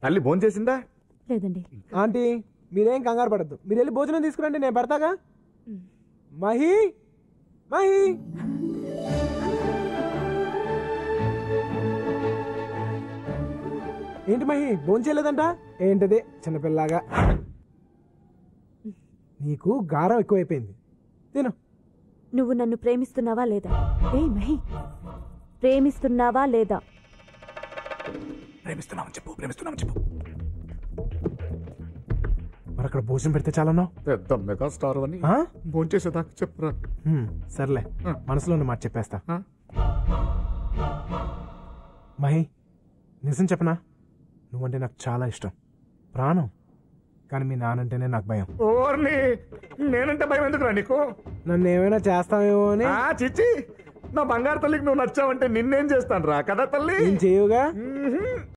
తల్లి భోంచేసిందా లేదండి ఆంటీ మీరేం కంగారు పడద్దు మీరు వెళ్ళి భోజనం తీసుకురండి నేను పెడతాగా మహి మహి ఏంటి మహి భోంచేయలేదంట ఏంటది చిన్నపిల్లగా నీకు గారం ఎక్కువైపోయింది తిను నువ్వు నన్ను ప్రేమిస్తున్నావా లేదా ఏ మహి ప్రేమిస్తున్నావా లేదా ప్రేమిస్తున్నామని చెప్పు ప్రేమిస్తున్నామని చెప్పు మరి అక్కడ భోజనం పెడితే చాలన్నావు పెద్ద మెగా స్టార్ అని ఆ? భోంచేసేదాకా చెప్పరా హ్మ్, సర్లే ఆ. మనసులో ఉన్న మాట చెప్పేస్తా ఆ? మహి నిజం చెప్పనా నువ్వంటే నాకు చాలా ఇష్టం ప్రాణం కానీ మీ నానంటేనే నాకు భయం ఓర్ని నేనంటే భయం ఎందుకురా నీకు నన్ను ఏమైనా చేస్తావేమో అని ఆ చిచ్చి నా బంగారు తల్లికి నువ్వు నచ్చావంటే నిన్నేం చేస్తాను రా కదా తల్లి ఏం చేయవుగా మ్మ్హ్మ్.